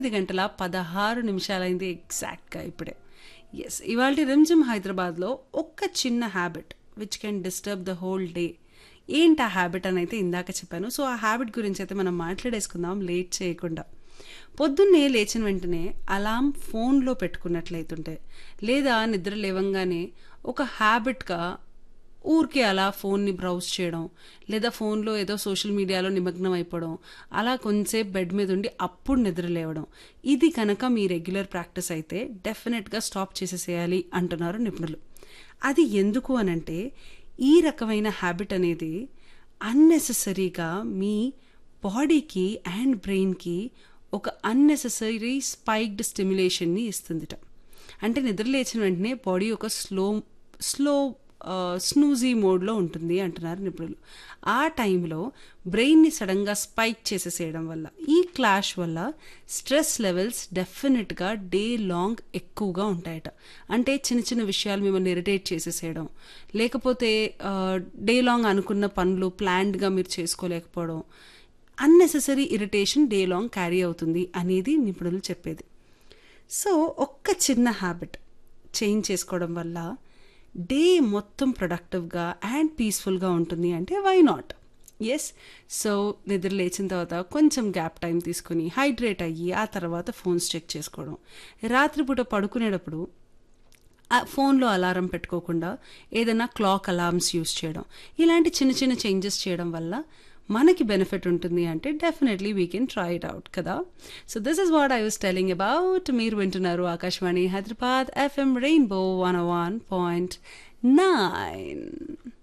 పది గంటల పదహారు నిమిషాలైంది ఎగ్జాక్ట్గా ఇప్పుడే ఎస్ ఇవాళ రిమ్జిమ్ హైదరాబాద్లో ఒక్క చిన్న habit which can disturb the whole day ఏంటి ఆ హ్యాబిట్ అని అయితే ఇందాక చెప్పాను సో ఆ హ్యాబిట్ గురించి అయితే మనం మాట్లాడేసుకుందాం లేట్ చేయకుండా పొద్దున్నే లేచిన వెంటనే అలాం ఫోన్లో పెట్టుకున్నట్లయితుంటే లేదా నిద్ర లేవంగానే ఒక హ్యాబిట్గా ఊరికే అలా ఫోన్ని బ్రౌజ్ చేయడం లేదా ఫోన్లో ఏదో సోషల్ మీడియాలో నిమగ్నం అయిపోవడం అలా కొంచెంసేపు బెడ్ మీద ఉండి అప్పుడు నిద్ర లేవడం ఇది కనుక మీ రెగ్యులర్ ప్రాక్టీస్ అయితే డెఫినెట్గా స్టాప్ చేసేసేయాలి అంటున్నారు నిపుణులు అది ఎందుకు అనంటే ఈ రకమైన హ్యాబిట్ అనేది అన్నెసెసరీగా మీ బాడీకి అండ్ బ్రెయిన్కి ఒక అన్నెసెసరీ స్పైక్డ్ స్టిమ్యులేషన్ని ఇస్తుందిట అంటే నిద్ర లేచిన వెంటనే బాడీ ఒక స్లో స్లో స్నూజీ మోడ్లో ఉంటుంది అంటున్నారు నిపుణులు ఆ టైంలో బ్రెయిన్ని సడన్గా స్పైక్ చేసేసేయడం వల్ల ఈ క్లాష్ వల్ల స్ట్రెస్ లెవెల్స్ డెఫినెట్గా డే లాంగ్ ఎక్కువగా ఉంటాయట అంటే చిన్న చిన్న విషయాలు మిమ్మల్ని ఇరిటేట్ చేసేసేయడం లేకపోతే డే లాంగ్ అనుకున్న పనులు ప్లాన్డ్గా మీరు చేసుకోలేకపోవడం unnecessary irritation day long carry అవుతుంది అనేది నిపుణులు చెప్పేది సో ఒక్క చిన్న హ్యాబిట్ చేంజ్ చేసుకోవడం వల్ల డే మొత్తం ప్రొడక్టివ్గా అండ్ పీస్ఫుల్గా ఉంటుంది అంటే వై నాట్ ఎస్ సో నిద్ర లేచిన తర్వాత కొంచెం గ్యాప్ టైం తీసుకుని హైడ్రేట్ అయ్యి ఆ తర్వాత ఫోన్స్ చెక్ చేసుకోవడం రాత్రిపూట పడుకునేటప్పుడు ఫోన్లో అలారం పెట్టుకోకుండా ఏదైనా క్లాక్ అలార్మ్స్ యూస్ చేయడం ఇలాంటి చిన్న చిన్న చేంజెస్ చేయడం వల్ల మనకి బెనిఫిట్ ఉంటుంది అంటే definitely we can try it out కదా so this is what I was telling about మీరు వింటున్నారు Akashvani Hyderabad FM rainbow one one point nine